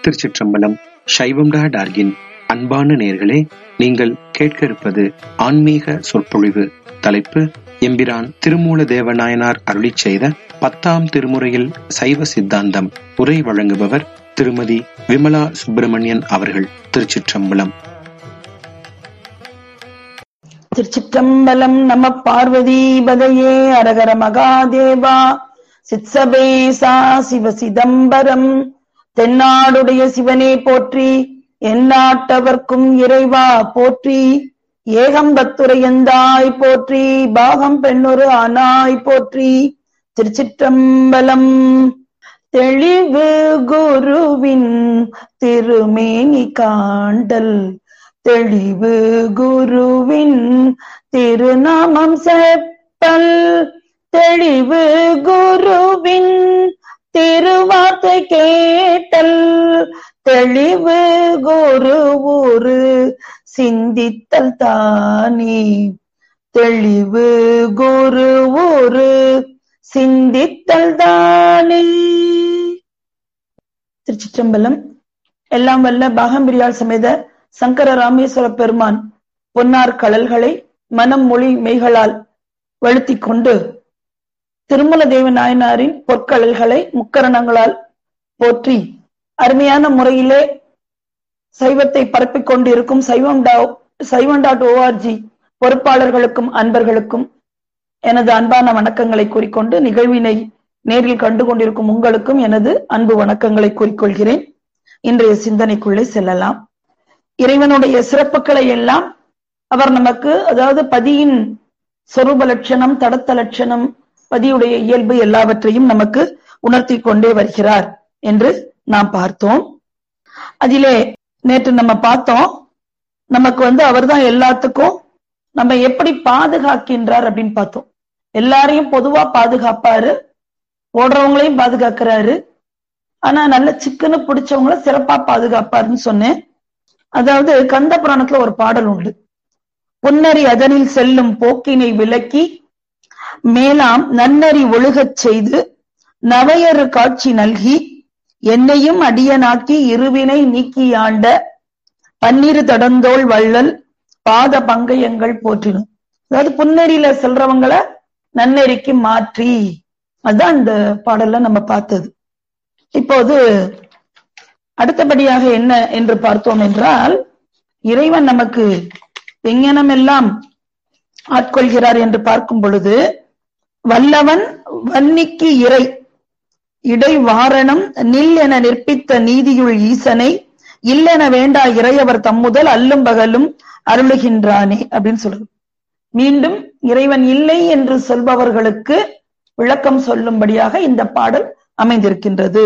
திருச்சிற்றம்பலம் சைவம் டா டார்கின் அன்பான நேர்களே நீங்கள் கேட்க இருப்பது ஆன்மீக சொற்பொழிவு தலைப்பு எம்பிரான் திருமூல தேவநாயனார் அருளிச் செய்த பத்தாம் திருமுறையில் சைவ சித்தாந்தம் உரை வழங்குபவர் திருமதி விமலா சுப்பிரமணியன் அவர்கள் திருச்சிற்றம்பலம் திருச்சிற்றம்பலம் நம பார்வதி பதையே அரகர மகாதேவா சித்சபேசா சிவ சிதம்பரம் தென்னாடுடைய சிவனே போற்றி எந்நாட்டவர்க்கும் இறைவா போற்றி ஏகம்பத்துரையந்தாய் போற்றி பாகம் பெண்ணொரு ஆனாய் போற்றி திருச்சிற்றம்பலம் தெளிவு குருவின் திருமேனி காண்டல் தெளிவு குருவின் திருநாமம் செப்பல் தெளிவு குருவின் திருவார்த்தை கேட்டல் தெளிவு குரு ஊரு சிந்தித்தல் தானே தெளிவு குரு ஊரு சிந்தித்தல் தானே திருச்சிற்றம்பலம் எல்லாம் வல்ல பாகம்பிரியால் சமேத சங்கர ராமேஸ்வர பெருமான் பொன்னார் கடல்களை மனம் மொழி மெய்களால் வழுத்திக் கொண்டு திருமல தேவ நாயனாரின் பொற்கடல்களை முக்கரணங்களால் போற்றி அருமையான முறையிலே சைவத்தை பரப்பிக் கொண்டிருக்கும் சைவம் டா சைவம் டாட் ஓஆர்ஜி பொறுப்பாளர்களுக்கும் அன்பர்களுக்கும் எனது அன்பான வணக்கங்களை கூறிக்கொண்டு நிகழ்வினை நேரில் கண்டு கொண்டிருக்கும் உங்களுக்கும் எனது அன்பு வணக்கங்களை கூறிக்கொள்கிறேன் இன்றைய சிந்தனைக்குள்ளே செல்லலாம் இறைவனுடைய சிறப்புகளை எல்லாம் அவர் நமக்கு அதாவது பதியின் சொரூப லட்சணம் தடத்த லட்சணம் பதியுடைய இயல்பு எல்லாவற்றையும் நமக்கு உணர்த்தி கொண்டே வருகிறார் என்று நாம் பார்த்தோம் அதிலே நேற்று நம்ம பார்த்தோம் நமக்கு வந்து அவர்தான் எல்லாத்துக்கும் நம்ம எப்படி பாதுகாக்கின்றார் அப்படின்னு பார்த்தோம் எல்லாரையும் பொதுவா பாதுகாப்பாரு ஓடுறவங்களையும் பாதுகாக்கிறாரு ஆனா நல்ல சிக்கனு பிடிச்சவங்கள சிறப்பா பாதுகாப்பாருன்னு சொன்னேன் அதாவது கந்த புராணத்துல ஒரு பாடல் உண்டு பொன்னரி அதனில் செல்லும் போக்கினை விலக்கி மேலாம் நன்னறி ஒழுகச் செய்து நவையறு காட்சி நல்கி என்னையும் அடியனாக்கி இருவினை நீக்கி ஆண்ட பன்னிரு தடந்தோள் வள்ளல் பாத பங்கயங்கள் போற்றினும் அதாவது புன்னெறியில செல்றவங்களை நன்னெறிக்கு மாற்றி அதுதான் இந்த பாடல்ல நம்ம பார்த்தது இப்போது அடுத்தபடியாக என்ன என்று பார்த்தோம் என்றால் இறைவன் நமக்கு எங்கனம் எல்லாம் ஆட்கொள்கிறார் என்று பார்க்கும் பொழுது வல்லவன் வன்னிக்கு இறை இடை வாரணம் நில் என நிற்பித்த நீதியுள் ஈசனை இல்லென வேண்டா இறையவர் தம்முதல் அல்லும் பகலும் அருளுகின்றானே அப்படின்னு சொல்றது மீண்டும் இறைவன் இல்லை என்று சொல்பவர்களுக்கு விளக்கம் சொல்லும்படியாக இந்த பாடல் அமைந்திருக்கின்றது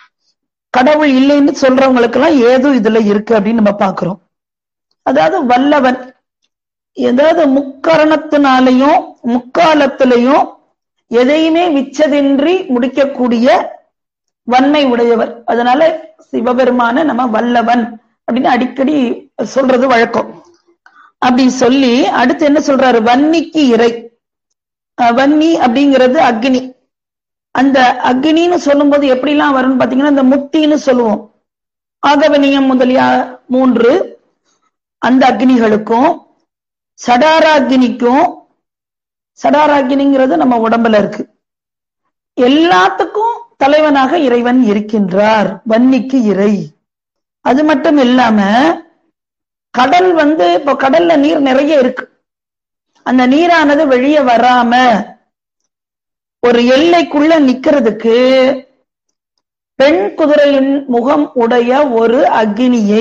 கடவுள் இல்லைன்னு சொல்றவங்களுக்கு எல்லாம் ஏதோ இதுல இருக்கு அப்படின்னு நம்ம பாக்குறோம் அதாவது வல்லவன் ஏதாவது முக்கரணத்தினாலையும் முக்காலத்திலையும் எதையுமே விச்சதின்றி முடிக்கக்கூடிய வன்மை உடையவர் அதனால சிவபெருமான நம்ம வல்லவன் அப்படின்னு அடிக்கடி சொல்றது வழக்கம் அப்படி சொல்லி அடுத்து என்ன சொல்றாரு வன்னிக்கு இறை வன்னி அப்படிங்கிறது அக்னி அந்த அக்னின்னு சொல்லும்போது எப்படிலாம் வரும்னு பாத்தீங்கன்னா இந்த முத்தின்னு சொல்லுவோம் ஆகவனியம் முதலிய மூன்று அந்த அக்னிகளுக்கும் சடாராகினிக்கும் சடாராகினிங்கிறது நம்ம உடம்புல இருக்கு எல்லாத்துக்கும் தலைவனாக இறைவன் இருக்கின்றார் வன்னிக்கு இறை அது மட்டும் இல்லாம கடல் வந்து இப்போ கடல்ல நீர் நிறைய இருக்கு அந்த நீரானது வெளியே வராம ஒரு எல்லைக்குள்ள நிக்கிறதுக்கு பெண் குதிரையின் முகம் உடைய ஒரு அக்னியை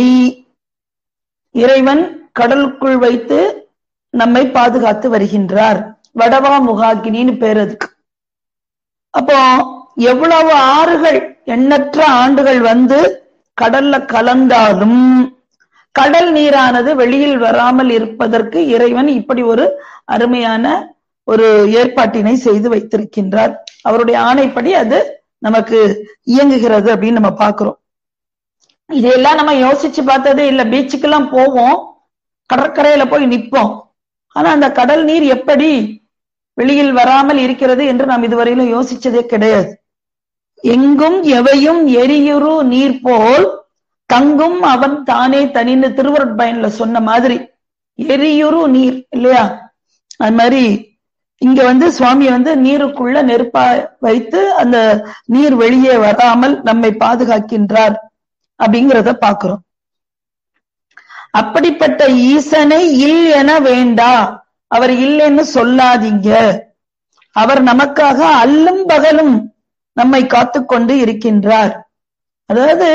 இறைவன் கடலுக்குள் வைத்து நம்மை பாதுகாத்து வருகின்றார் வடவா முகாகினின்னு பேர் அதுக்கு அப்போ எவ்வளவு ஆறுகள் எண்ணற்ற ஆண்டுகள் வந்து கடல்ல கலந்தாலும் கடல் நீரானது வெளியில் வராமல் இருப்பதற்கு இறைவன் இப்படி ஒரு அருமையான ஒரு ஏற்பாட்டினை செய்து வைத்திருக்கின்றார் அவருடைய ஆணைப்படி அது நமக்கு இயங்குகிறது அப்படின்னு நம்ம பாக்குறோம் இதையெல்லாம் நம்ம யோசிச்சு பார்த்ததே இல்ல பீச்சுக்கெல்லாம் போவோம் கடற்கரையில போய் நிப்போம் ஆனா அந்த கடல் நீர் எப்படி வெளியில் வராமல் இருக்கிறது என்று நாம் இதுவரையிலும் யோசிச்சதே கிடையாது எங்கும் எவையும் எரியுறு நீர் போல் தங்கும் அவன் தானே தனின்னு திருவருட்பயன்ல சொன்ன மாதிரி எரியுரு நீர் இல்லையா அது மாதிரி இங்க வந்து சுவாமி வந்து நீருக்குள்ள நெருப்பா வைத்து அந்த நீர் வெளியே வராமல் நம்மை பாதுகாக்கின்றார் அப்படிங்கிறத பாக்குறோம் அப்படிப்பட்ட ஈசனை இல் என வேண்டா அவர் இல்லைன்னு சொல்லாதீங்க அவர் நமக்காக அல்லும் பகலும் நம்மை காத்து கொண்டு இருக்கின்றார் அதாவது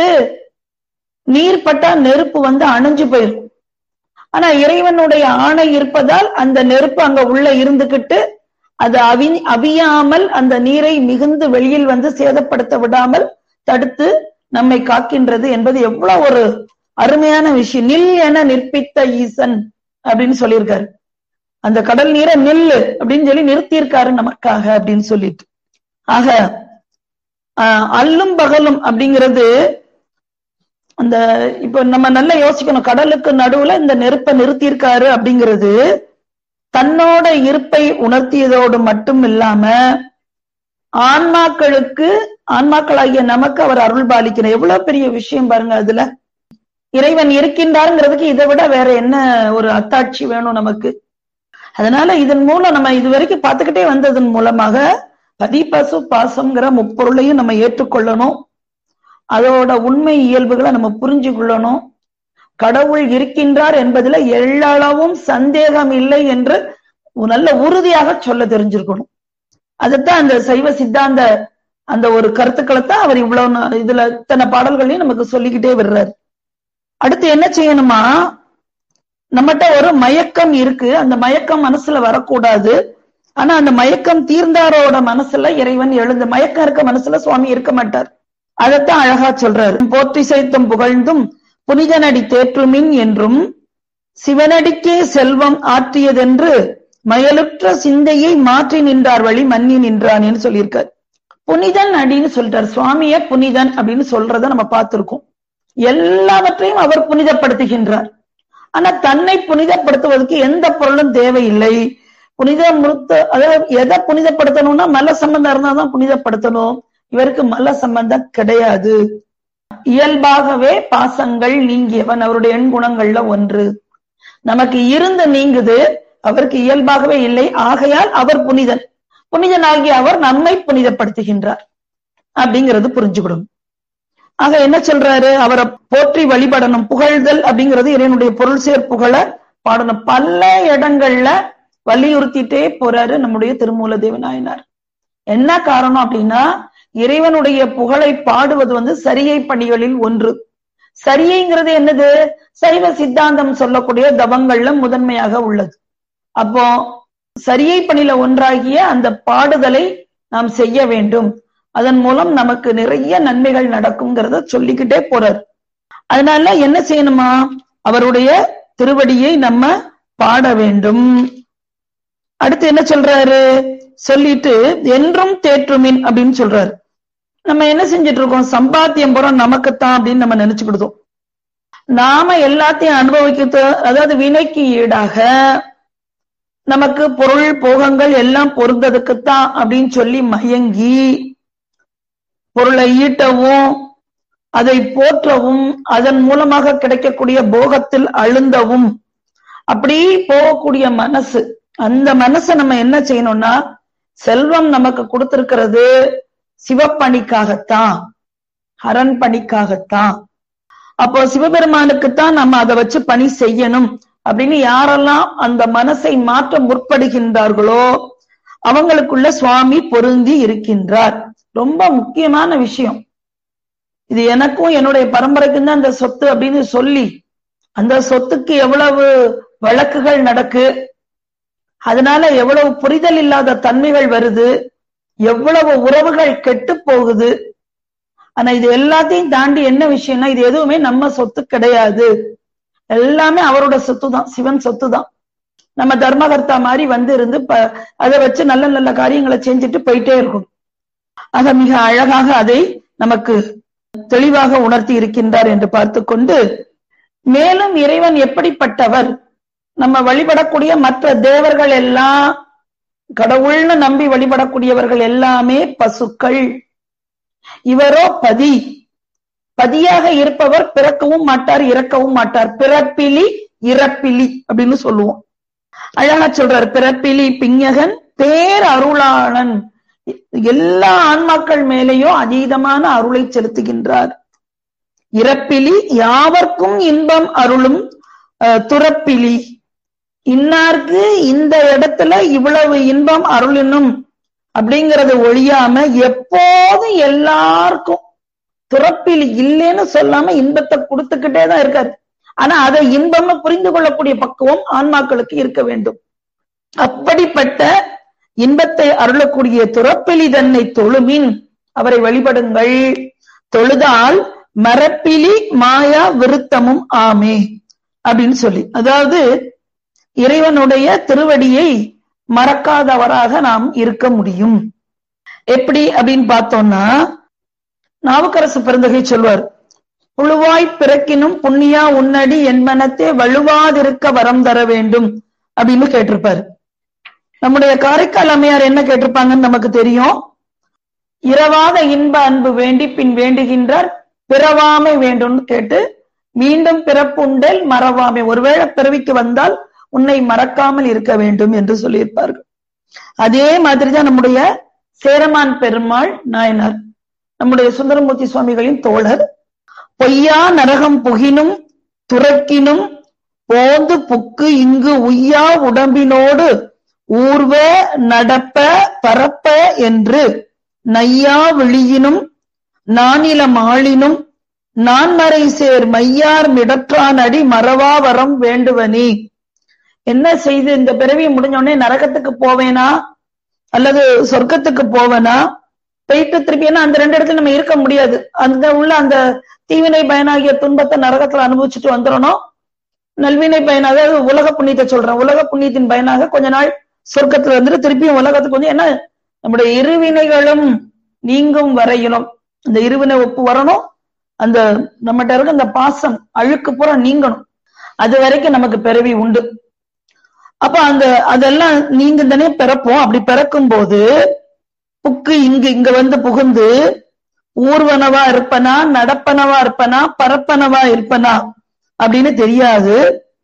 நீர் பட்டா நெருப்பு வந்து அணைஞ்சு போயிரும் ஆனா இறைவனுடைய ஆணை இருப்பதால் அந்த நெருப்பு அங்க உள்ள இருந்துகிட்டு அது அவி அவியாமல் அந்த நீரை மிகுந்து வெளியில் வந்து சேதப்படுத்த விடாமல் தடுத்து நம்மை காக்கின்றது என்பது எவ்வளவு ஒரு அருமையான விஷயம் நில் என நிற்பித்த ஈசன் அப்படின்னு சொல்லியிருக்காரு அந்த கடல் நீரை நில்லு அப்படின்னு சொல்லி நிறுத்தியிருக்காரு நமக்காக அப்படின்னு சொல்லிட்டு ஆக அல்லும் பகலும் அப்படிங்கிறது அந்த இப்ப நம்ம நல்லா யோசிக்கணும் கடலுக்கு நடுவுல இந்த நெருப்பை நிறுத்தியிருக்காரு அப்படிங்கிறது தன்னோட இருப்பை உணர்த்தியதோடு மட்டும் இல்லாம ஆன்மாக்களுக்கு ஆன்மாக்களாகிய நமக்கு அவர் அருள் பாலிக்கிற எவ்வளவு பெரிய விஷயம் பாருங்க அதுல இறைவன் இருக்கின்றாருங்கிறதுக்கு இதை விட வேற என்ன ஒரு அத்தாட்சி வேணும் நமக்கு அதனால இதன் மூலம் நம்ம இது வரைக்கும் பார்த்துக்கிட்டே வந்ததன் மூலமாக பதிபசு பாசம்ங்கிற முப்பொருளையும் நம்ம ஏற்றுக்கொள்ளணும் அதோட உண்மை இயல்புகளை நம்ம புரிஞ்சு கொள்ளணும் கடவுள் இருக்கின்றார் என்பதுல எள்ளளவும் சந்தேகம் இல்லை என்று நல்ல உறுதியாக சொல்ல தெரிஞ்சிருக்கணும் அதைத்தான் அந்த சைவ சித்தாந்த அந்த ஒரு கருத்துக்களை தான் அவர் இவ்வளவு இதுல இத்தனை பாடல்களையும் நமக்கு சொல்லிக்கிட்டே வர்றாரு அடுத்து என்ன செய்யணுமா நம்மகிட்ட ஒரு மயக்கம் இருக்கு அந்த மயக்கம் மனசுல வரக்கூடாது ஆனா அந்த மயக்கம் தீர்ந்தாரோட மனசுல இறைவன் எழுந்த மயக்கம் இருக்க மனசுல சுவாமி இருக்க மாட்டார் அதைத்தான் அழகா சொல்றாரு போற்றி சைத்தம் புகழ்ந்தும் புனிதனடி தேற்றுமின் என்றும் சிவனடிக்கே செல்வம் ஆற்றியதென்று மயலுற்ற சிந்தையை மாற்றி நின்றார் வழி மன்னி நின்றான் என்று சொல்லியிருக்கார் புனிதன் அப்படின்னு சொல்றார் சுவாமிய புனிதன் அப்படின்னு சொல்றத நம்ம பார்த்திருக்கோம் எல்லாவற்றையும் அவர் புனிதப்படுத்துகின்றார் ஆனா தன்னை புனிதப்படுத்துவதற்கு எந்த பொருளும் தேவையில்லை புனித முழுத்த அதாவது எதை புனிதப்படுத்தணும்னா மல சம்பந்தம் இருந்தாதான் புனிதப்படுத்தணும் இவருக்கு மல சம்பந்தம் கிடையாது இயல்பாகவே பாசங்கள் நீங்கியவன் அவருடைய எண் குணங்கள்ல ஒன்று நமக்கு இருந்து நீங்குது அவருக்கு இயல்பாகவே இல்லை ஆகையால் அவர் புனிதன் புனிதனாகிய அவர் நம்மை புனிதப்படுத்துகின்றார் அப்படிங்கிறது புரிஞ்சுக்கணும் ஆக என்ன சொல்றாரு அவரை போற்றி வழிபடணும் புகழ்தல் அப்படிங்கிறது இறைவனுடைய பொருள் சேர் புகழ பாடணும் பல இடங்கள்ல வலியுறுத்திட்டே போறாரு நம்முடைய திருமூல தேவநாயனார் என்ன காரணம் அப்படின்னா இறைவனுடைய புகழை பாடுவது வந்து சரியை பணிகளில் ஒன்று சரியைங்கிறது என்னது சைவ சித்தாந்தம் சொல்லக்கூடிய தவங்கள்ல முதன்மையாக உள்ளது அப்போ சரியை பணியில ஒன்றாகிய அந்த பாடுதலை நாம் செய்ய வேண்டும் அதன் மூலம் நமக்கு நிறைய நன்மைகள் நடக்குங்கிறத சொல்லிக்கிட்டே போறார் அதனால என்ன செய்யணுமா அவருடைய திருவடியை நம்ம பாட வேண்டும் அடுத்து என்ன சொல்றாரு சொல்லிட்டு என்றும் தேற்றுமின் அப்படின்னு சொல்றாரு நம்ம என்ன செஞ்சுட்டு இருக்கோம் சம்பாத்தியம் போறோம் நமக்குத்தான் அப்படின்னு நம்ம நினைச்சுக்கிடுதோம் நாம எல்லாத்தையும் அனுபவிக்கிறது அதாவது வினைக்கு ஈடாக நமக்கு பொருள் போகங்கள் எல்லாம் பொருந்ததுக்குத்தான் அப்படின்னு சொல்லி மயங்கி பொருளை ஈட்டவும் அதை போற்றவும் அதன் மூலமாக கிடைக்கக்கூடிய போகத்தில் அழுந்தவும் அப்படி போகக்கூடிய மனசு அந்த மனசை நம்ம என்ன செய்யணும்னா செல்வம் நமக்கு கொடுத்திருக்கிறது சிவப்பணிக்காகத்தான் ஹரன் பணிக்காகத்தான் அப்போ சிவபெருமானுக்குத்தான் நம்ம அதை வச்சு பணி செய்யணும் அப்படின்னு யாரெல்லாம் அந்த மனசை மாற்ற முற்படுகின்றார்களோ அவங்களுக்குள்ள சுவாமி பொருந்தி இருக்கின்றார் ரொம்ப முக்கியமான விஷயம் இது எனக்கும் என்னுடைய பரம்பரைக்கும் தான் அந்த சொத்து அப்படின்னு சொல்லி அந்த சொத்துக்கு எவ்வளவு வழக்குகள் நடக்கு அதனால எவ்வளவு புரிதல் இல்லாத தன்மைகள் வருது எவ்வளவு உறவுகள் கெட்டு போகுது ஆனா இது எல்லாத்தையும் தாண்டி என்ன விஷயம்னா இது எதுவுமே நம்ம சொத்து கிடையாது எல்லாமே அவரோட சொத்து தான் சிவன் சொத்து தான் நம்ம தர்மகர்த்தா மாதிரி வந்து இருந்து அதை வச்சு நல்ல நல்ல காரியங்களை செஞ்சுட்டு போயிட்டே இருக்கும் ஆக மிக அழகாக அதை நமக்கு தெளிவாக உணர்த்தி இருக்கின்றார் என்று பார்த்து கொண்டு மேலும் இறைவன் எப்படிப்பட்டவர் நம்ம வழிபடக்கூடிய மற்ற தேவர்கள் எல்லாம் கடவுள்னு நம்பி வழிபடக்கூடியவர்கள் எல்லாமே பசுக்கள் இவரோ பதி பதியாக இருப்பவர் பிறக்கவும் மாட்டார் இறக்கவும் மாட்டார் பிறப்பிலி இறப்பிலி அப்படின்னு சொல்லுவோம் அழகா சொல்றார் பிறப்பிலி பிஞகன் பேர் அருளாளன் எல்லா ஆன்மாக்கள் மேலேயும் அதீதமான அருளை செலுத்துகின்றார் இறப்பிலி யாவர்க்கும் இன்பம் அருளும் துறப்பிலி இன்னார்க்கு இந்த இடத்துல இவ்வளவு இன்பம் அருளினும் அப்படிங்கறது ஒழியாம எப்போதும் எல்லாருக்கும் துறப்பிலி இல்லைன்னு சொல்லாம இன்பத்தை கொடுத்துக்கிட்டே தான் இருக்காரு ஆனா அதை இன்பம்னு புரிந்து கொள்ளக்கூடிய பக்குவம் ஆன்மாக்களுக்கு இருக்க வேண்டும் அப்படிப்பட்ட இன்பத்தை அருளக்கூடிய துறப்பிலி தன்னை தொழுமின் அவரை வழிபடுங்கள் தொழுதால் மரப்பிலி மாயா விருத்தமும் ஆமே அப்படின்னு சொல்லி அதாவது இறைவனுடைய திருவடியை மறக்காதவராக நாம் இருக்க முடியும் எப்படி அப்படின்னு பார்த்தோம்னா நாவுக்கரசு பெருந்தகை சொல்வார் புழுவாய் பிறக்கினும் புண்ணியா உன்னடி என் மனத்தே வலுவாதிருக்க வரம் தர வேண்டும் அப்படின்னு கேட்டிருப்பாரு நம்முடைய காரைக்கால் அம்மையார் என்ன கேட்டிருப்பாங்கன்னு நமக்கு தெரியும் இரவாத இன்ப அன்பு வேண்டி பின் வேண்டுகின்றார் பிறவாமை வேண்டும்னு கேட்டு மீண்டும் பிறப்புண்டல் மறவாமை ஒருவேளை பிறவிக்கு வந்தால் உன்னை மறக்காமல் இருக்க வேண்டும் என்று சொல்லியிருப்பார்கள் அதே மாதிரிதான் நம்முடைய சேரமான் பெருமாள் நாயனார் நம்முடைய சுந்தரமூர்த்தி சுவாமிகளின் தோழர் பொய்யா நரகம் புகினும் துறக்கினும் போந்து புக்கு இங்கு உய்யா உடம்பினோடு ஊர்வ நடப்ப பரப்ப என்று நையா விழியினும் நானிலம் ஆளினும் நான்மறை சேர் மையார் மிடற்றான் அடி மறவா வரம் வேண்டுவனே என்ன செய்து இந்த பிறவி முடிஞ்சோடனே நரகத்துக்கு போவேனா அல்லது சொர்க்கத்துக்கு போவேனா போயிட்டு திருப்பி ஏன்னா அந்த ரெண்டு இடத்துல நம்ம இருக்க முடியாது அந்த உள்ள அந்த தீவினை பயனாகிய துன்பத்தை நரகத்துல அனுபவிச்சுட்டு வந்துடணும் நல்வினை பயனாக உலக புண்ணியத்தை சொல்றேன் உலக புண்ணியத்தின் பயனாக கொஞ்ச நாள் சொர்க்கத்துல வந்துட்டு திருப்பியும் உலகத்துக்கு வந்து என்ன நம்முடைய இருவினைகளும் நீங்கும் வரையிலும் அந்த இருவினை ஒப்பு வரணும் அந்த நம்மகிட்ட இருக்க அந்த பாசம் அழுக்கு பூரா நீங்கணும் அது வரைக்கும் நமக்கு பிறவி உண்டு அப்ப அந்த அதெல்லாம் நீங்க தானே பிறப்போம் அப்படி பிறக்கும் போது புக்கு இங்கு இங்க வந்து புகுந்து ஊர்வனவா இருப்பனா நடப்பனவா இருப்பனா பரப்பனவா இருப்பனா அப்படின்னு தெரியாது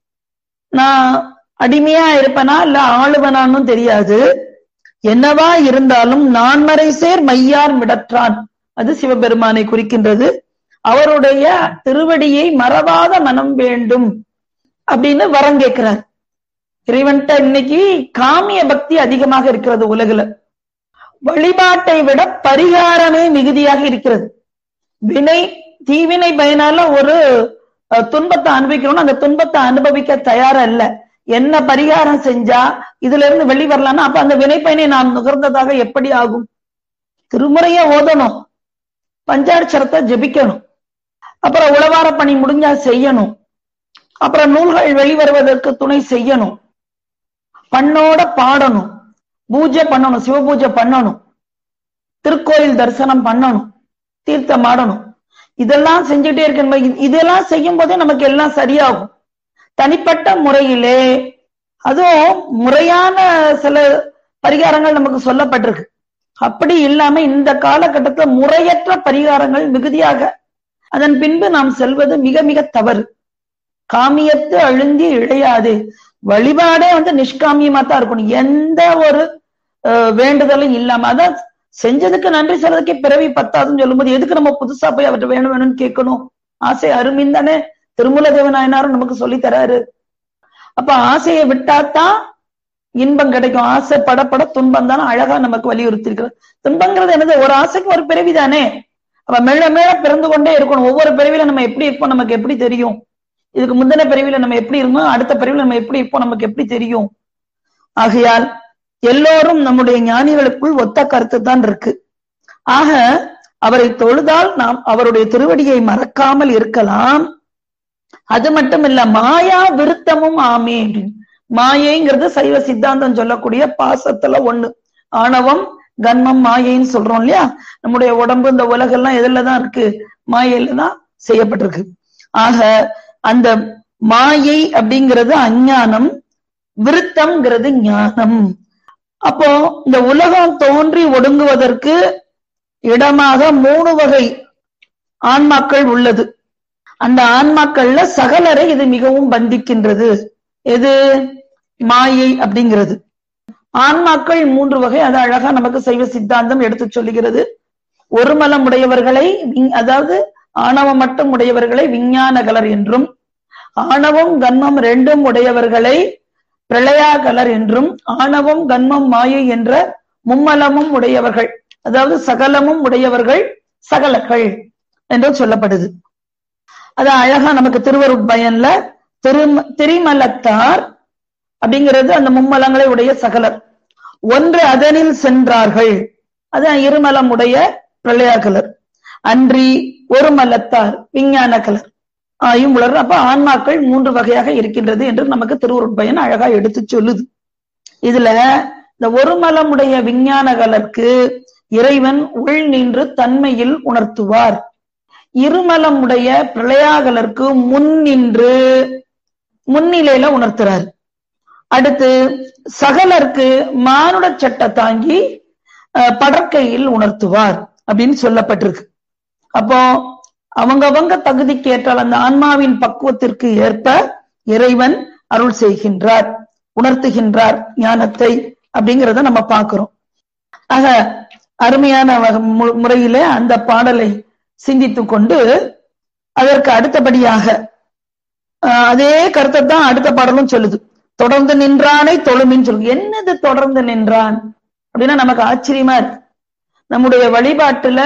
நான் அடிமையா இருப்பனா இல்ல ஆளுவனான்னு தெரியாது என்னவா இருந்தாலும் நான்மறை சேர் மையார் மிடற்றான் அது சிவபெருமானை குறிக்கின்றது அவருடைய திருவடியை மறவாத மனம் வேண்டும் அப்படின்னு வரம் கேட்கிறார் இறைவன்ட்ட இன்னைக்கு காமிய பக்தி அதிகமாக இருக்கிறது உலகுல வழிபாட்டை விட பரிகாரமே மிகுதியாக இருக்கிறது வினை தீவினை பயனால ஒரு துன்பத்தை அனுபவிக்கணும் அந்த துன்பத்தை அனுபவிக்க தயாரா இல்ல என்ன பரிகாரம் செஞ்சா இதுல இருந்து வெளி வரலாம்னா அப்ப அந்த வினைப்பயனை நாம் நுகர்ந்ததாக எப்படி ஆகும் திருமுறைய ஓதணும் பஞ்சாட்சரத்தை ஜபிக்கணும் அப்புறம் உளவார பணி முடிஞ்சா செய்யணும் அப்புறம் நூல்கள் வெளிவருவதற்கு துணை செய்யணும் பண்ணோட பாடணும் பூஜை பண்ணணும் சிவ பூஜை பண்ணணும் திருக்கோயில் தரிசனம் பண்ணணும் தீர்த்தம் ஆடணும் இதெல்லாம் செஞ்சுட்டே இருக்க இதெல்லாம் செய்யும் போதே நமக்கு எல்லாம் சரியாகும் தனிப்பட்ட முறையிலே அதுவும் முறையான சில பரிகாரங்கள் நமக்கு சொல்லப்பட்டிருக்கு அப்படி இல்லாம இந்த காலகட்டத்துல முறையற்ற பரிகாரங்கள் மிகுதியாக அதன் பின்பு நாம் செல்வது மிக மிக தவறு காமியத்து அழுந்தி இழையாது வழிபாடே வந்து நிஷ்காமியமா தான் இருக்கணும் எந்த ஒரு வேண்டுதலும் இல்லாம அதான் செஞ்சதுக்கு நன்றி சொல்றதுக்கே பிறவி பத்தாதுன்னு சொல்லும்போது எதுக்கு நம்ம புதுசா போய் அவர்கிட்ட வேணும் வேணும்னு கேட்கணும் ஆசை அருமின் தானே திருமூல தேவநாயனாரும் நமக்கு சொல்லி தராரு அப்ப ஆசையை விட்டாதான் இன்பம் கிடைக்கும் ஆசை படப்பட துன்பம் தானே அழகா நமக்கு வலியுறுத்தி இருக்கிறது துன்பங்கிறது என்னது ஒரு ஆசைக்கு ஒரு பிறவி தானே அப்ப மேல மேல பிறந்து கொண்டே இருக்கணும் ஒவ்வொரு பிறவில நம்ம எப்படி இருப்போம் நமக்கு எப்படி தெரியும் இதுக்கு முந்தின பிறவில நம்ம எப்படி இருந்தோம் அடுத்த பிறவில நம்ம எப்படி இருப்போம் நமக்கு எப்படி தெரியும் ஆகையால் எல்லோரும் நம்முடைய ஞானிகளுக்குள் ஒத்த கருத்து தான் இருக்கு ஆக அவரை தொழுதால் நாம் அவருடைய திருவடியை மறக்காமல் இருக்கலாம் அது மட்டும் இல்ல மாயா விருத்தமும் ஆமே அப்படின்னு மாயைங்கிறது சைவ சித்தாந்தம் சொல்லக்கூடிய பாசத்துல ஒண்ணு ஆணவம் கன்மம் மாயைன்னு சொல்றோம் இல்லையா நம்முடைய உடம்பு இந்த உலகெல்லாம் எதுலதான் இருக்கு மாயையில தான் செய்யப்பட்டிருக்கு ஆக அந்த மாயை அப்படிங்கிறது அஞ்ஞானம் விருத்தம்ங்கிறது ஞானம் அப்போ இந்த உலகம் தோன்றி ஒடுங்குவதற்கு இடமாக மூணு வகை ஆன்மாக்கள் உள்ளது அந்த ஆன்மாக்கள்ல சகலரை இது மிகவும் பந்திக்கின்றது எது மாயை அப்படிங்கிறது ஆன்மாக்கள் மூன்று வகை அது அழகா நமக்கு சைவ சித்தாந்தம் எடுத்து சொல்லுகிறது ஒரு மலம் உடையவர்களை அதாவது ஆணவம் மட்டும் உடையவர்களை விஞ்ஞான கலர் என்றும் ஆணவம் கன்மம் ரெண்டும் உடையவர்களை பிரளயா கலர் என்றும் ஆணவம் கன்மம் மாயை என்ற மும்மலமும் உடையவர்கள் அதாவது சகலமும் உடையவர்கள் சகலர்கள் என்றும் சொல்லப்படுது அது அழகா நமக்கு திருவருட்பயன்ல திரு திரிமலத்தார் அப்படிங்கிறது அந்த மும்மலங்களை உடைய சகலர் ஒன்று அதனில் சென்றார்கள் அது இருமலம் உடைய பிரளயா கலர் அன்றி ஒரு மலத்தார் விஞ்ஞான கலர் ஆயும் உலர் அப்ப ஆன்மாக்கள் மூன்று வகையாக இருக்கின்றது என்று நமக்கு திருவருட்பயன் அழகா எடுத்து சொல்லுது இதுல இந்த ஒரு மலமுடைய விஞ்ஞான கலருக்கு இறைவன் உள் நின்று தன்மையில் உணர்த்துவார் இருமலமுடைய பிரளயாகலருக்கு முன் நின்று முன்னிலையில உணர்த்துறார் அடுத்து சகலருக்கு மானுட சட்ட தாங்கி படற்கையில் உணர்த்துவார் அப்படின்னு சொல்லப்பட்டிருக்கு அப்போ அவங்கவங்க தகுதிக்கு ஏற்றால் அந்த ஆன்மாவின் பக்குவத்திற்கு ஏற்ப இறைவன் அருள் செய்கின்றார் உணர்த்துகின்றார் ஞானத்தை அப்படிங்கிறத நம்ம பார்க்கிறோம் ஆக அருமையான முறையில அந்த பாடலை சிந்தித்து கொண்டு அதற்கு அடுத்தபடியாக அதே கருத்தை தான் அடுத்த பாடலும் சொல்லுது தொடர்ந்து நின்றானை தொழுமின்னு சொல்லு என்னது தொடர்ந்து நின்றான் அப்படின்னா நமக்கு ஆச்சரியமா இருக்கு நம்முடைய வழிபாட்டுல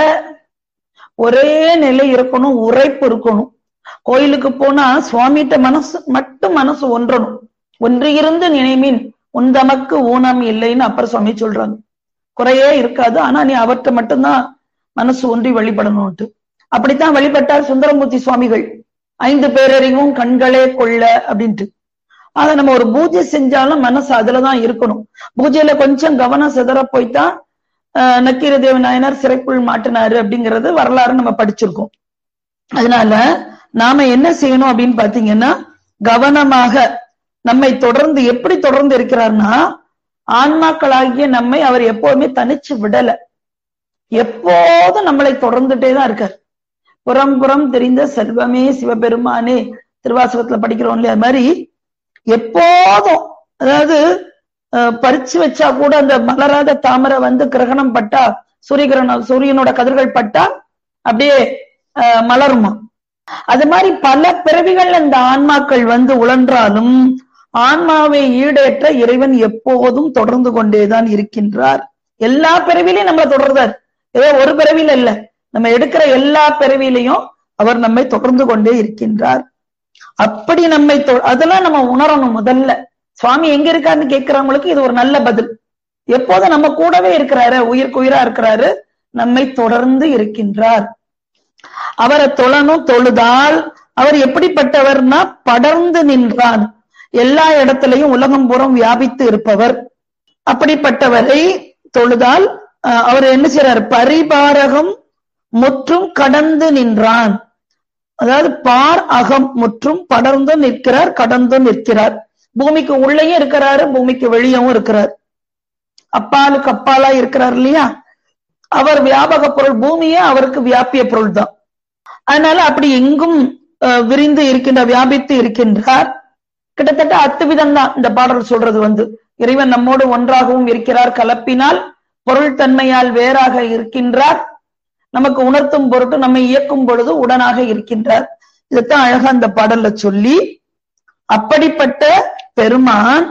ஒரே நிலை இருக்கணும் உரைப்பு இருக்கணும் கோயிலுக்கு போனா சுவாமிகிட்ட மனசு மட்டும் மனசு ஒன்றணும் ஒன்று இருந்து நினைமின் உந்தமக்கு ஊனம் இல்லைன்னு அப்பர் சுவாமி சொல்றாங்க குறையே இருக்காது ஆனா நீ அவர்கிட்ட மட்டும்தான் மனசு ஒன்றி வழிபடணும்ட்டு அப்படித்தான் வழிபட்டார் சுந்தரமூர்த்தி சுவாமிகள் ஐந்து பேரறிவும் கண்களே கொள்ள அப்படின்ட்டு ஆக நம்ம ஒரு பூஜை செஞ்சாலும் மனசு அதுலதான் இருக்கணும் பூஜையில கொஞ்சம் கவனம் சிதற போய்தான் நக்கீர தேவ நாயனார் சிறைக்குள் மாட்டினாரு அப்படிங்கறது வரலாறு நம்ம படிச்சிருக்கோம் அதனால நாம என்ன செய்யணும் அப்படின்னு பாத்தீங்கன்னா கவனமாக நம்மை தொடர்ந்து எப்படி தொடர்ந்து இருக்கிறார்னா ஆன்மாக்களாகிய நம்மை அவர் எப்போதுமே தனிச்சு விடல எப்போதும் நம்மளை தொடர்ந்துட்டே தான் இருக்கார் புறம் புறம் தெரிந்த செல்வமே சிவபெருமானே திருவாசகத்துல படிக்கிறோம் இல்லையா அது மாதிரி எப்போதும் அதாவது பறிச்சு வச்சா கூட அந்த மலராத தாமரை வந்து கிரகணம் பட்டா சூரிய கிரகணம் சூரியனோட கதிர்கள் பட்டா அப்படியே மலருமா அது மாதிரி பல பிறவிகள் அந்த ஆன்மாக்கள் வந்து உழன்றாலும் ஆன்மாவை ஈடேற்ற இறைவன் எப்போதும் தொடர்ந்து கொண்டேதான் இருக்கின்றார் எல்லா பிறவிலையும் நம்மளை தொடர்றார் ஏதோ ஒரு பிறவியில இல்ல நம்ம எடுக்கிற எல்லா பிறவிலையும் அவர் நம்மை தொடர்ந்து கொண்டே இருக்கின்றார் அப்படி நம்மை அதெல்லாம் நம்ம உணரணும் முதல்ல சுவாமி எங்க இருக்காருன்னு கேட்கிறவங்களுக்கு இது ஒரு நல்ல பதில் எப்போதும் நம்ம கூடவே இருக்கிறாரு உயிருக்கு உயிரா இருக்கிறாரு நம்மை தொடர்ந்து இருக்கின்றார் அவரை தொழணும் தொழுதால் அவர் எப்படிப்பட்டவர்னா படர்ந்து நின்றான் எல்லா இடத்திலையும் உலகம் புறம் வியாபித்து இருப்பவர் அப்படிப்பட்டவரை தொழுதால் அவர் என்ன செய்யறார் பரிபாரகம் முற்றும் கடந்து நின்றான் அதாவது பார் அகம் முற்றும் படர்ந்து நிற்கிறார் கடந்து நிற்கிறார் பூமிக்கு உள்ளேயும் இருக்கிறாரு பூமிக்கு வெளியவும் இருக்கிறார் அப்பாலுக்கு அப்பாலா இருக்கிறார் இல்லையா அவர் வியாபக பொருள் பூமியே அவருக்கு வியாபிய பொருள் தான் அதனால அப்படி எங்கும் விரிந்து இருக்கின்ற வியாபித்து இருக்கின்றார் கிட்டத்தட்ட அத்துவிதம் தான் இந்த பாடல் சொல்றது வந்து இறைவன் நம்மோடு ஒன்றாகவும் இருக்கிறார் கலப்பினால் பொருள் தன்மையால் வேறாக இருக்கின்றார் நமக்கு உணர்த்தும் பொருட்டு நம்மை இயக்கும் பொழுது உடனாக இருக்கின்றார் இதைத்தான் அழகா அந்த பாடல்ல சொல்லி அப்படிப்பட்ட பெருமான்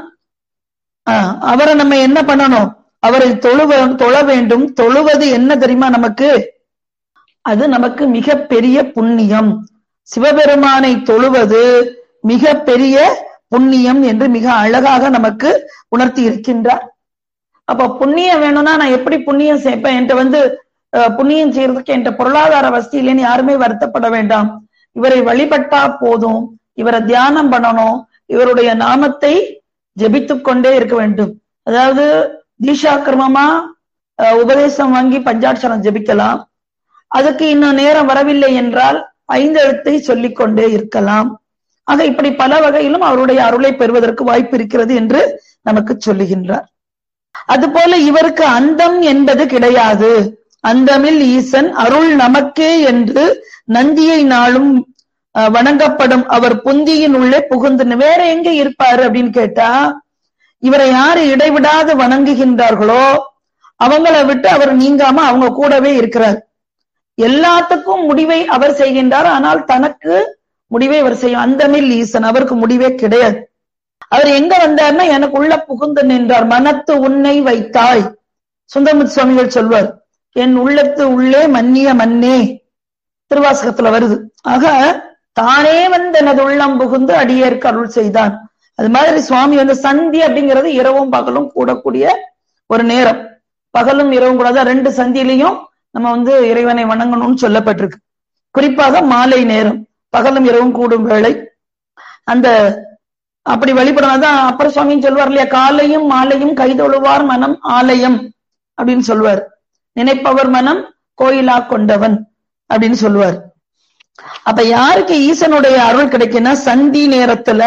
அவரை நம்ம என்ன பண்ணணும் அவரை தொழுவ தொழ வேண்டும் தொழுவது என்ன தெரியுமா நமக்கு அது நமக்கு மிக பெரிய புண்ணியம் சிவபெருமானை தொழுவது மிக பெரிய புண்ணியம் என்று மிக அழகாக நமக்கு உணர்த்தி இருக்கின்றார் அப்ப புண்ணியம் வேணும்னா நான் எப்படி புண்ணியம் சேர்ப்பேன் என்கிட்ட வந்து புண்ணியம் செய்யறதுக்கு என்கிட்ட பொருளாதார வசதி இல்லைன்னு யாருமே வருத்தப்பட வேண்டாம் இவரை வழிபட்டா போதும் இவரை தியானம் பண்ணணும் இவருடைய நாமத்தை ஜெபித்து கொண்டே இருக்க வேண்டும் அதாவது தீஷாக்கிரமமா உபதேசம் வாங்கி பஞ்சாட்சரம் ஜெபிக்கலாம் அதுக்கு இன்னும் நேரம் வரவில்லை என்றால் ஐந்து எழுத்தை சொல்லிக் கொண்டே இருக்கலாம் ஆக இப்படி பல வகையிலும் அவருடைய அருளை பெறுவதற்கு வாய்ப்பு இருக்கிறது என்று நமக்கு சொல்லுகின்றார் அதுபோல இவருக்கு அந்தம் என்பது கிடையாது அந்தமில் ஈசன் அருள் நமக்கே என்று நந்தியை நாளும் அஹ், வணங்கப்படும் அவர் புந்தியின் உள்ளே புகுந்து வேற எங்க இருப்பாரு அப்படின்னு கேட்டா இவரை யாரு இடைவிடாது வணங்குகின்றார்களோ அவங்கள விட்டு அவர் நீங்காம அவங்க கூடவே இருக்கிறார் எல்லாத்துக்கும் முடிவை அவர் செய்கின்றார் ஆனால் தனக்கு முடிவை அவர் செய்யும் அந்தமில் ஈசன் அவருக்கு முடிவே கிடையாது அவர் எங்க வந்தார்னா எனக்கு உள்ள புகுந்து நின்றார் மனத்து உன்னை வைத்தாய் சுந்தரமுத்து சுவாமிகள் சொல்வார் என் உள்ளத்து உள்ளே மன்னிய மன்னே திருவாசகத்துல வருது ஆக தானே வந்து எனது உள்ளம் புகுந்து அடியேற்கு அருள் செய்தான் அது மாதிரி சுவாமி வந்து சந்தி அப்படிங்கிறது இரவும் பகலும் கூடக்கூடிய ஒரு நேரம் பகலும் இரவும் கூடாத ரெண்டு சந்தியிலையும் நம்ம வந்து இறைவனை வணங்கணும்னு சொல்லப்பட்டிருக்கு குறிப்பாக மாலை நேரம் பகலும் இரவும் கூடும் வேளை அந்த அப்படி வழிபடணும் அப்பர் சுவாமின்னு சொல்லுவார் இல்லையா காலையும் மாலையும் கைதொழுவார் மனம் ஆலயம் அப்படின்னு சொல்லுவார் நினைப்பவர் மனம் கோயிலா கொண்டவன் அப்படின்னு சொல்லுவார் அப்ப யாருக்கு ஈசனுடைய அருள் கிடைக்குன்னா சந்தி நேரத்துல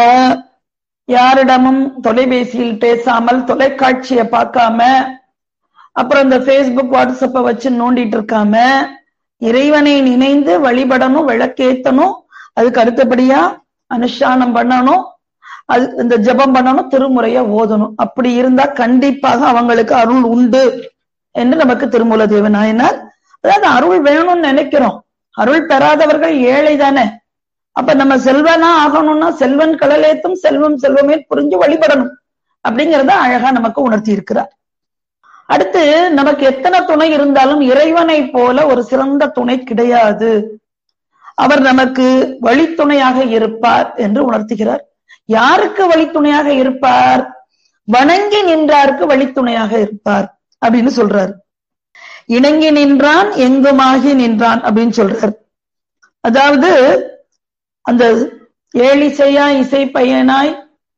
யாரிடமும் தொலைபேசியில் பேசாமல் தொலைக்காட்சியை பார்க்காம அப்புறம் இந்த ஃபேஸ்புக் வாட்ஸ்அப்பை வச்சு நோண்டிட்டு இருக்காம இறைவனை நினைந்து வழிபடணும் விளக்கேத்தணும் அதுக்கு அடுத்தபடியா அனுஷ்டானம் பண்ணணும் அது இந்த ஜெபம் பண்ணணும் திருமுறைய ஓதணும் அப்படி இருந்தா கண்டிப்பாக அவங்களுக்கு அருள் உண்டு என்று நமக்கு திருமூல தேவ நாயனார் அதாவது அருள் வேணும்னு நினைக்கிறோம் அருள் பெறாதவர்கள் ஏழை தானே அப்ப நம்ம செல்வனா ஆகணும்னா செல்வன் கடலேத்தும் செல்வம் செல்வமே புரிஞ்சு வழிபடணும் அப்படிங்கறத அழகா நமக்கு உணர்த்தி இருக்கிறார் அடுத்து நமக்கு எத்தனை துணை இருந்தாலும் இறைவனை போல ஒரு சிறந்த துணை கிடையாது அவர் நமக்கு வழித்துணையாக இருப்பார் என்று உணர்த்துகிறார் யாருக்கு வழித்துணையாக இருப்பார் வணங்கி நின்றாருக்கு வழித்துணையாக இருப்பார் அப்படின்னு சொல்றார் இணங்கி நின்றான் எங்குமாகி நின்றான் அப்படின்னு சொல்றார் அதாவது அந்த ஏழிசையா இசை பையனாய்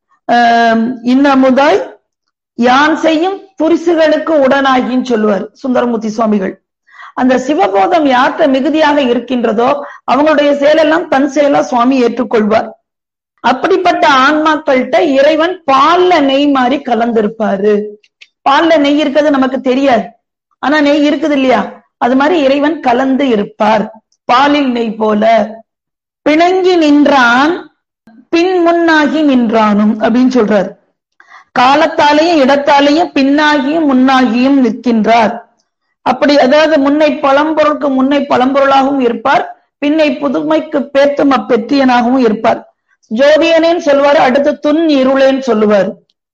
ஆஹ் இன்னமுதாய் யான் செய்யும் துரிசுகளுக்கு உடனாகின்னு சொல்லுவார் சுந்தரமூர்த்தி சுவாமிகள் அந்த சிவபோதம் யார்கிட்ட மிகுதியாக இருக்கின்றதோ அவங்களுடைய செயலெல்லாம் தன் செயலா சுவாமி ஏற்றுக்கொள்வார் அப்படிப்பட்ட ஆன்மாக்கள்கிட்ட இறைவன் பால்ல நெய் மாதிரி கலந்திருப்பாரு பால்ல நெய் இருக்கிறது நமக்கு தெரியாது ஆனா நெய் இருக்குது இல்லையா அது மாதிரி இறைவன் கலந்து இருப்பார் பாலில் நெய் போல பிணங்கி நின்றான் பின் முன்னாகி நின்றானும் அப்படின்னு சொல்றார் காலத்தாலேயும் இடத்தாலேயும் பின்னாகியும் முன்னாகியும் நிற்கின்றார் அப்படி அதாவது முன்னை பழம்பொருளுக்கு முன்னை பழம்பொருளாகவும் இருப்பார் பின்னை புதுமைக்கு பேத்தும் அப்பெற்றியனாகவும் இருப்பார் ஜோதியனேன்னு சொல்லுவாரு அடுத்து துன் இருளேன்னு சொல்லுவார்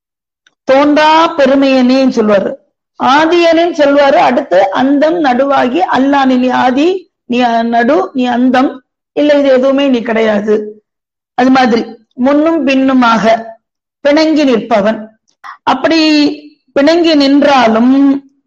தோன்றா பெருமையனேன்னு சொல்லுவாரு ஆதியனேன்னு சொல்லுவாரு அடுத்து அந்தம் நடுவாகி அல்லானி நீ ஆதி நீ நடு நீ அந்தம் இல்ல இது எதுவுமே நீ கிடையாது அது மாதிரி முன்னும் பின்னுமாக பிணங்கி நிற்பவன் அப்படி பிணங்கி நின்றாலும்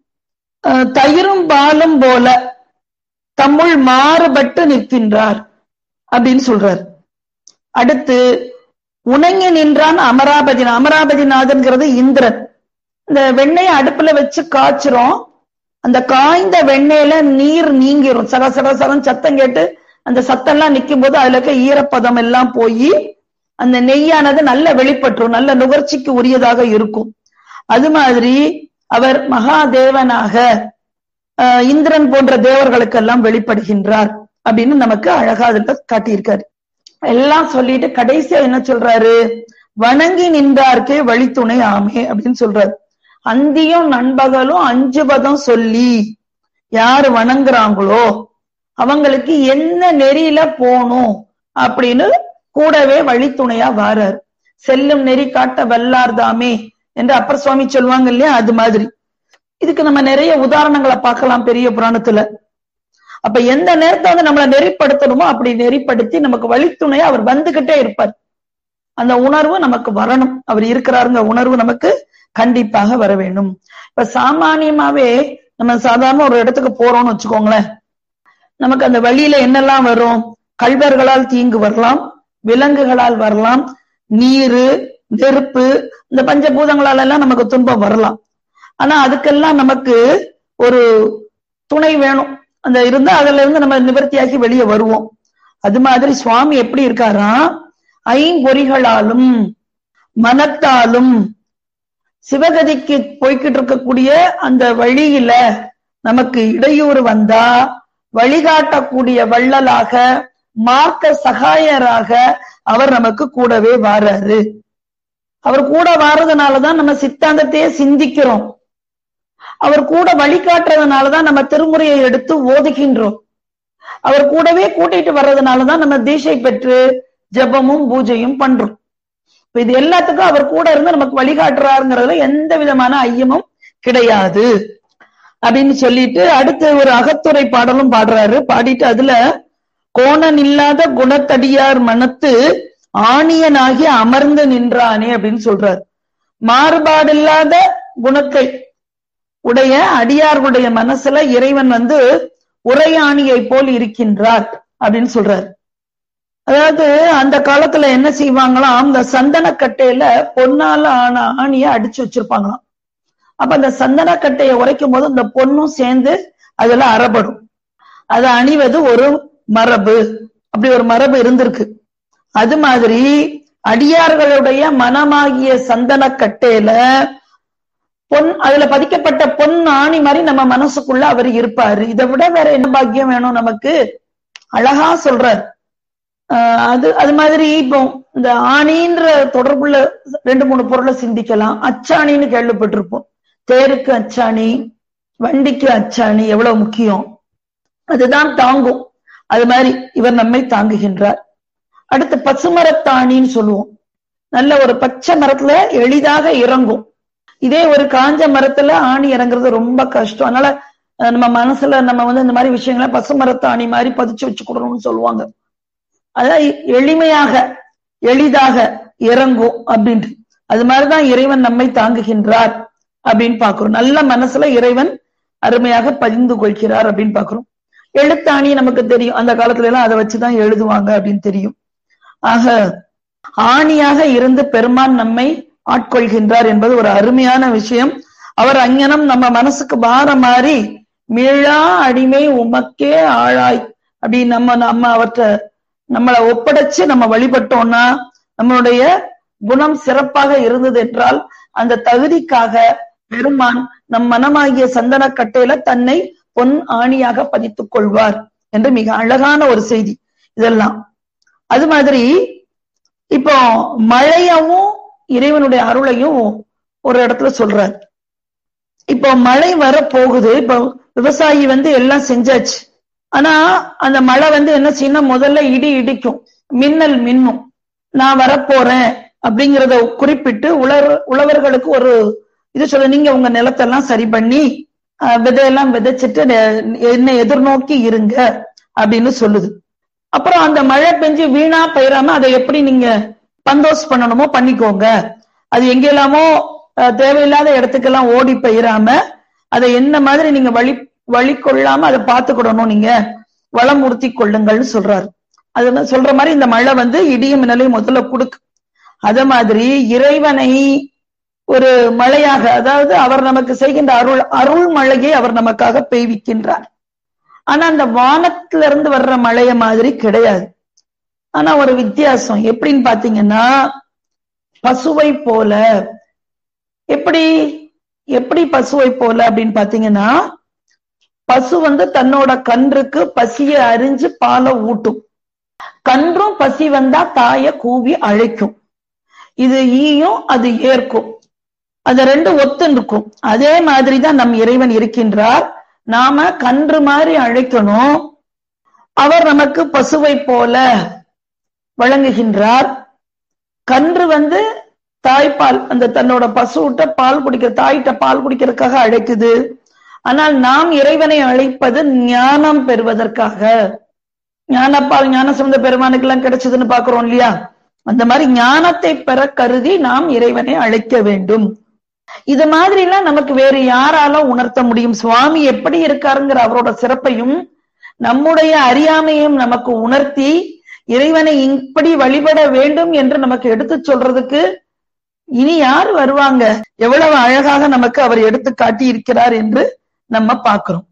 தயிரும் பாலும் போல தம்முள் மாறுபட்டு நிற்கின்றார் அப்படின்னு சொல்றார் அடுத்து உணங்கி நின்றான் அமராபதி அமராபதிநாதன்கிறது இந்திரன் இந்த வெண்ணெயை அடுப்புல வச்சு காய்ச்சுறோம் அந்த காய்ந்த வெண்ணெயில நீர் நீங்கிரும் சர சர சரம் சத்தம் கேட்டு அந்த சத்தம் எல்லாம் நிக்கும் போது அதுல இருக்க ஈரப்பதம் எல்லாம் போய் அந்த நெய்யானது நல்ல வெளிப்பற்றும் நல்ல நுகர்ச்சிக்கு உரியதாக இருக்கும் அது மாதிரி அவர் மகாதேவனாக இந்திரன் போன்ற தேவர்களுக்கெல்லாம் வெளிப்படுகின்றார் அப்படின்னு நமக்கு அழகா அதுல காட்டியிருக்காரு எல்லாம் சொல்லிட்டு கடைசியா என்ன சொல்றாரு வணங்கி நின்றார்க்கே வழித்துணை ஆமே அப்படின்னு சொல்றாரு அந்தியும் நண்பகலும் அஞ்சு பதம் சொல்லி யாரு வணங்குறாங்களோ அவங்களுக்கு என்ன நெறியில போகணும் அப்படின்னு கூடவே வழித்துணையா வாரார் செல்லும் நெறி காட்ட வல்லார்தாமே என்று அப்பர் சுவாமி சொல்லுவாங்க இல்லையா அது மாதிரி இதுக்கு நம்ம நிறைய உதாரணங்களை பார்க்கலாம் பெரிய புராணத்துல அப்ப எந்த நேரத்தை வந்து நம்மளை நெறிப்படுத்தணுமோ அப்படி நெறிப்படுத்தி நமக்கு வழித்துணையா அவர் வந்துகிட்டே இருப்பார் அந்த உணர்வு நமக்கு வரணும் அவர் இருக்கிறாருங்க உணர்வு நமக்கு கண்டிப்பாக வர வேண்டும் இப்ப சாமானியமாவே நம்ம சாதாரண ஒரு இடத்துக்கு போறோம்னு வச்சுக்கோங்களேன் நமக்கு அந்த வழியில என்னெல்லாம் வரும் கல்வர்களால் தீங்கு வரலாம் விலங்குகளால் வரலாம் நீரு நெருப்பு இந்த பஞ்சபூதங்களால எல்லாம் நமக்கு துன்பம் வரலாம் ஆனா அதுக்கெல்லாம் நமக்கு ஒரு துணை வேணும் அந்த இருந்தா அதுல இருந்து நம்ம நிவர்த்தியாக்கி வெளியே வருவோம் அது மாதிரி சுவாமி எப்படி இருக்காராம் ஐம்பொறிகளாலும் மனத்தாலும் சிவகதிக்கு போய்கிட்டு இருக்கக்கூடிய அந்த வழியில நமக்கு இடையூறு வந்தா வழிகாட்டக்கூடிய வள்ளலாக மார்க்க சகாயராக அவர் நமக்கு கூடவே வாராரு அவர் கூட வாரதுனாலதான் நம்ம சித்தாந்தத்தையே சிந்திக்கிறோம் அவர் கூட வழிகாட்டுறதுனாலதான் நம்ம திருமுறையை எடுத்து ஓதுகின்றோம் அவர் கூடவே கூட்டிட்டு வர்றதுனாலதான் நம்ம தீட்சை பெற்று ஜெபமும் பூஜையும் பண்றோம் இப்ப இது எல்லாத்துக்கும் அவர் கூட இருந்து நமக்கு வழிகாட்டுறாருங்கிறதுல எந்த விதமான ஐயமும் கிடையாது அப்படின்னு சொல்லிட்டு அடுத்து ஒரு அகத்துறை பாடலும் பாடுறாரு பாடிட்டு அதுல கோணன் இல்லாத குணத்தடியார் மனத்து ஆணியனாகி அமர்ந்து நின்றானே அப்படின்னு சொல்றாரு மாறுபாடில்லாத குணத்தை உடைய அடியார்களுடைய மனசுல இறைவன் வந்து உரையாணியை போல் இருக்கின்றார் அப்படின்னு சொல்றாரு அதாவது அந்த காலத்துல என்ன செய்வாங்களாம் அந்த சந்தனக்கட்டையில பொன்னால ஆன ஆணிய அடிச்சு வச்சிருப்பாங்களாம் அப்ப அந்த சந்தனக்கட்டையை உரைக்கும் போது அந்த பொண்ணும் சேர்ந்து அதுல அறப்படும் அதை அணிவது ஒரு மரபு அப்படி ஒரு மரபு இருந்திருக்கு அது மாதிரி அடியார்களுடைய மனமாகிய சந்தனக்கட்டையில பொன் அதுல பதிக்கப்பட்ட பொன் ஆணி மாதிரி நம்ம மனசுக்குள்ள அவர் இருப்பாரு இதை விட வேற என்ன பாக்கியம் வேணும் நமக்கு அழகா சொல்றார் ஆஹ் அது அது மாதிரி இப்போ இந்த ஆணின்ற தொடர்புள்ள ரெண்டு மூணு பொருளை சிந்திக்கலாம் அச்சாணின்னு கேள்விப்பட்டிருப்போம் தேருக்கு அச்சாணி வண்டிக்கு அச்சாணி எவ்வளவு முக்கியம் அதுதான் தாங்கும் அது மாதிரி இவர் நம்மை தாங்குகின்றார் அடுத்து பசுமரத்தாணின்னு சொல்லுவோம் நல்ல ஒரு பச்சை மரத்துல எளிதாக இறங்கும் இதே ஒரு காஞ்ச மரத்துல ஆணி இறங்குறது ரொம்ப கஷ்டம் அதனால அஹ், நம்ம மனசுல நம்ம வந்து இந்த மாதிரி விஷயங்களை பசுமரத்தாணி மாதிரி பதிச்சு வச்சு கொடுக்கணும்னு சொல்லுவாங்க அதான் எளிமையாக எளிதாக இறங்கும் அப்படின்ட்டு அது மாதிரிதான் இறைவன் நம்மை தாங்குகின்றார் அப்படின்னு பாக்குறோம் நல்ல மனசுல இறைவன் அருமையாக பதிந்து கொள்கிறார் அப்படின்னு பாக்குறோம் எழுத்தாணி நமக்கு தெரியும் அந்த காலத்துல எல்லாம் அதை வச்சுதான் எழுதுவாங்க அப்படின்னு தெரியும் ஆக ஆணியாக இருந்து பெருமான் நம்மை ஆட்கொள்கின்றார் என்பது ஒரு அருமையான விஷயம் அவர் அங்ஙனம் நம்ம மனசுக்கு வார மாதிரி மீளா அடிமை உமக்கே ஆளாய் அப்படி நம்ம நம்ம அவற்றை நம்மளை ஒப்படைச்சு நம்ம வழிபட்டோம்னா நம்மளுடைய குணம் சிறப்பாக இருந்தது என்றால் அந்த தகுதிக்காக பெருமான் நம் மனமாகிய சந்தன கட்டையில தன்னை பொன் ஆணியாக பதித்துக் கொள்வார் என்று மிக அழகான ஒரு செய்தி இதெல்லாம் அது மாதிரி இப்போ மழையவும் இறைவனுடைய அருளையும் ஒரு இடத்துல சொல்றார் இப்போ மழை வர போகுது இப்போ விவசாயி வந்து எல்லாம் செஞ்சாச்சு ஆனா அந்த மழை வந்து என்ன செய்யணும் முதல்ல இடி இடிக்கும் மின்னல் மின்னும் நான் வரப்போறேன் அப்படிங்கிறத குறிப்பிட்டு உழவர் உழவர்களுக்கு ஒரு இது சொல்ல நீங்க உங்க நிலத்தெல்லாம் சரி பண்ணி அஹ், விதையெல்லாம் விதைச்சிட்டு நெ- என்னை எதிர்நோக்கி இருங்க அப்படின்னு சொல்லுது அப்புறம் அந்த மழை பெஞ்சு வீணா பெயராம அதை எப்படி நீங்க பந்தோஸ் பண்ணணுமோ பண்ணிக்கோங்க அது எங்கெல்லாமோ அஹ், தேவையில்லாத இடத்துக்கெல்லாம் ஓடி பெயராம அதை என்ன மாதிரி நீங்க வழி வழி கொள்ளாம அதை பார்த்துக்கிடணும் நீங்க வளமுறுத்தி கொள்ளுங்கள்னு சொல்றாரு அது வந்து சொல்ற மாதிரி இந்த மழை வந்து இடியும் மின்னலையும் முதல்ல கொடுக்கு அத மாதிரி இறைவனை ஒரு மழையாக அதாவது அவர் நமக்கு செய்கின்ற அருள் அருள் மழையை அவர் நமக்காக பெய்விக்கின்றார் ஆனா அந்த வானத்துல இருந்து வர்ற மழைய மாதிரி கிடையாது ஆனா ஒரு வித்தியாசம் எப்படின்னு பாத்தீங்கன்னா பசுவை போல எப்படி எப்படி பசுவை போல அப்படின்னு பாத்தீங்கன்னா பசு வந்து தன்னோட கன்றுக்கு பசிய அறிஞ்சு பாலை ஊட்டும் கன்றும் பசி வந்தா தாய கூவி அழைக்கும் இது ஈயும் அது ஏற்கும் அது ரெண்டு ஒத்து இருக்கும் அதே மாதிரிதான் நம் இறைவன் இருக்கின்றார் நாம கன்று மாதிரி அழைக்கணும் அவர் நமக்கு பசுவை போல வழங்குகின்றார் கன்று வந்து தாய்ப்பால் அந்த தன்னோட பசுவிட்ட பால் குடிக்கிற தாயிட்ட பால் குடிக்கிறதுக்காக அழைக்குது ஆனால் நாம் இறைவனை அழைப்பது ஞானம் பெறுவதற்காக ஞானப்பால் ஞான சம்பந்த பெருமானுக்கு எல்லாம் கிடைச்சதுன்னு பாக்குறோம் இல்லையா அந்த மாதிரி ஞானத்தை பெற கருதி நாம் இறைவனை அழைக்க வேண்டும் இது மாதிரி எல்லாம் நமக்கு வேறு யாரால உணர்த்த முடியும் சுவாமி எப்படி இருக்காருங்கிற அவரோட சிறப்பையும் நம்முடைய அறியாமையும் நமக்கு உணர்த்தி இறைவனை இப்படி வழிபட வேண்டும் என்று நமக்கு எடுத்து சொல்றதுக்கு இனி யார் வருவாங்க எவ்வளவு அழகாக நமக்கு அவர் எடுத்து காட்டி இருக்கிறார் என்று நம்ம பார்க்கிறோம்